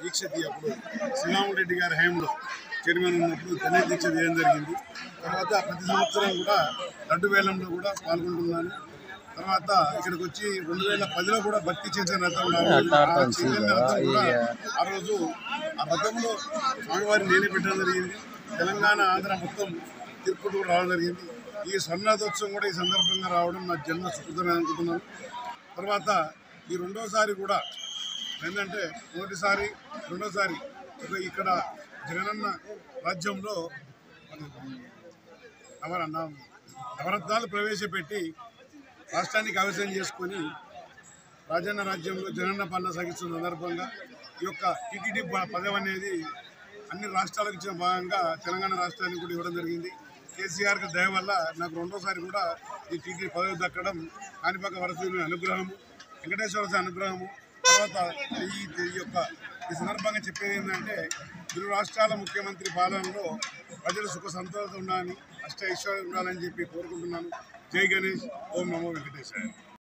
దీక్ష తీ- అప్పుడు శ్రీరామరెడ్డి గారి హయాంలో చైర్మన్ ఉన్నప్పుడు ధన్య దీక్ష చేయడం జరిగింది తర్వాత ప్రతి సంవత్సరం కూడా లడ్డు వేలంలో కూడా పాల్గొంటున్నాను తర్వాత ఇక్కడికి వచ్చి రెండు వేల పదిలో కూడా భక్తి చేసిన రథం రావడం ఆ చైతన్య రథం కూడా ఆ రోజు ఆ రథంలో స్వామివారి నేనే పెట్టడం జరిగింది తెలంగాణ ఆంధ్ర మొత్తం తిరుపతి కూడా రావడం జరిగింది ఈ స్వర్ణరథోత్సవం కూడా ఈ సందర్భంగా రావడం నా జన్మ సుకృతమే అనుకుంటున్నాను తర్వాత ఈ రెండోసారి కూడా ఏంటంటే మొదటిసారి రెండోసారి ఒక ఇక్కడ జగనన్న రాజ్యంలో నవర నవ- నవరత్నాలు ప్రవేశపెట్టి రాష్ట్రానికి ఆవిష్యం చేసుకొని రాజన్న రాజ్యంలో జగనన్న పాలన సాగిస్తున్న సందర్భంగా ఈ యొక్క టీటీడీ పదవి అనేది అన్ని రాష్ట్రాలకు ఇచ్చిన భాగంగా తెలంగాణ రాష్ట్రానికి కూడా ఇవ్వడం జరిగింది కేసీఆర్కి దయ వల్ల నాకు రెండోసారి కూడా ఈ టీటీడీ పదవి దక్కడం కాణిపాక వరసూరి అనుగ్రహము వెంకటేశ్వర స్వామి అనుగ్రహము తర్వాత ఈ ఈ యొక్క ఈ సందర్భంగా చెప్పేది ఏంటంటే ఇరు రాష్ట్రాల ముఖ్యమంత్రి పాలనలో ప్రజలు సుఖ సంతోషం ఉండాలని అష్ట ఐశ్వర్యం ఉండాలని చెప్పి కోరుకుంటున్నాను జై గణేష్ ఓం నమో వెంకటేశ్వర